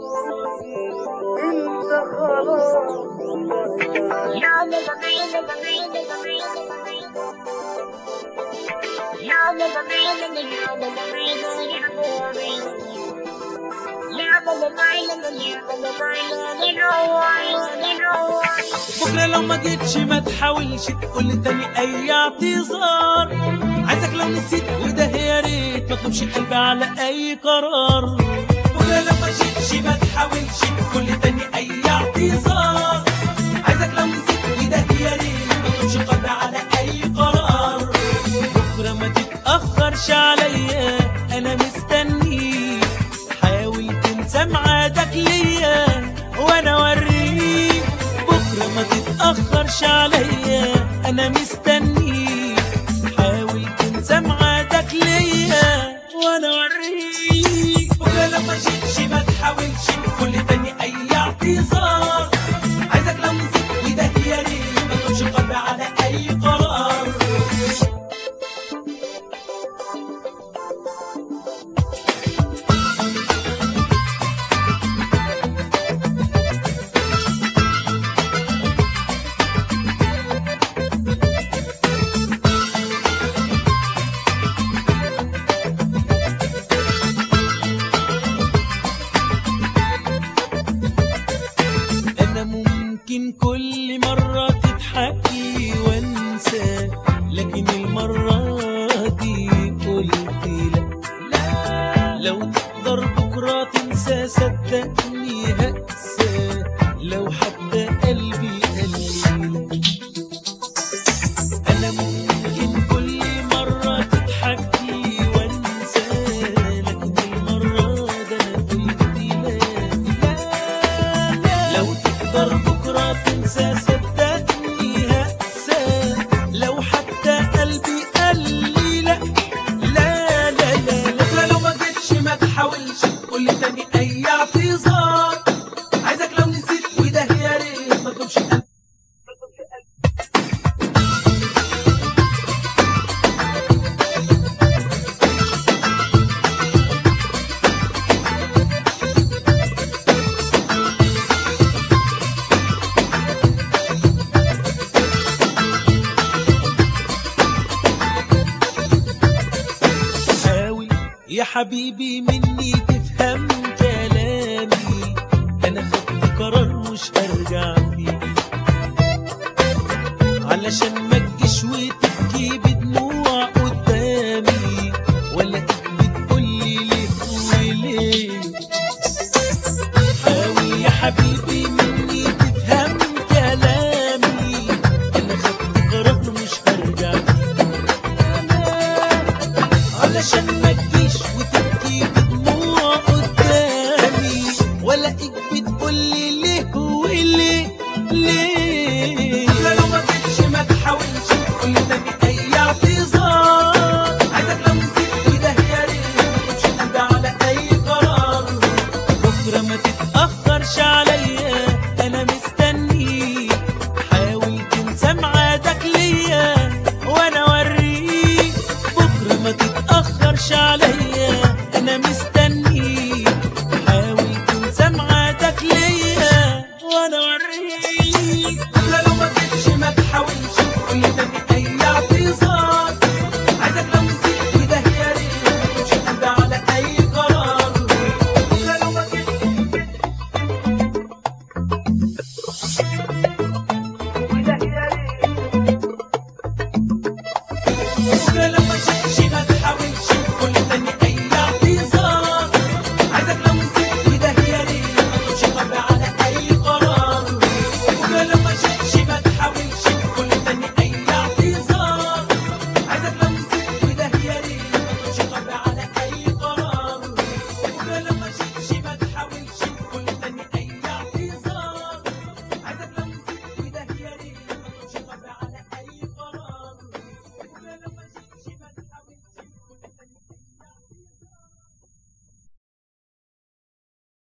انت خلاص بكرة لو ما جيتش ما تحاولش تقول تاني أي اعتذار عايزك لو نسيت وده يا ريت ما تلومش قلبي على أي قرار بكرة لو ما جيتش ما تحاولش تقول تاني أي اعتذار عايزك لو نسيت وده يا ريت ما تلومش قلبي على أي قرار بكرة ما تتأخرش عليا أنا مستنيك حاول تنسى ميعادك ليا وأنا أوريك بكرة ما تتأخرش عليا أنا مستنيك حاول تنسى ميعادك ليا وأنا أوريك بكرة لما جيتش ما تحاولش كل تاني أي اعتذار عايزك لو نسيت وده يا ريت ما تقولش قلبي على أي قرار انا ممكن كل مرة تضحكي وانسى لكن المرة دي قلت لا لو تقدر بكرة تنسى صدقني هقسى لو حتى قلبي قال لي لا انا ممكن كل مرة تضحكي وانسى لكن المرة ده انا قلت لا لا لو تقدر بكرة تنسى صدقني هقسى لو حتى قلبي قال لي لا لا لا لا لا لو ما جيتش ما تحاولش تقول لي تاني اي اعتذار عايزك لو نسيت وده يا ريت ما تقولش قلبي حاول يا حبيبي مني تفهم كلامي انا خدت قرار مش هرجع فيه علشان ما تجيش وتبكي بدموع قدامي ولا تيجي بتقولي ليه وليه حاول يا حبيبي مني تفهم كلامي انا خدت قرار مش هرجع فيه علشان ما تجيش وتبكي بدموع قدامي ولاقيك بتقولي ليه وليه ليه لو ما جيتش ما تحاولش تقول لي تاني اي اعتذار عايزك لو نسيت وده يا ريت مش قلبي على اي قرار بكره ما تتاخرش عليا انا مستنيك حاول تنسى ميعادك ليا وانا اوريك بكره ما تتاخرش عليا انا مستنيك حاول تنسى ميعادك ليا وانا اوريك بكره لو ما جيتش ما تحاولش تقول لي تاني اي اعتذار عايزك لو نسيت وده يا ريت ما تقولش قلبي على اي قرار بكره لو ما جيتش بكره لو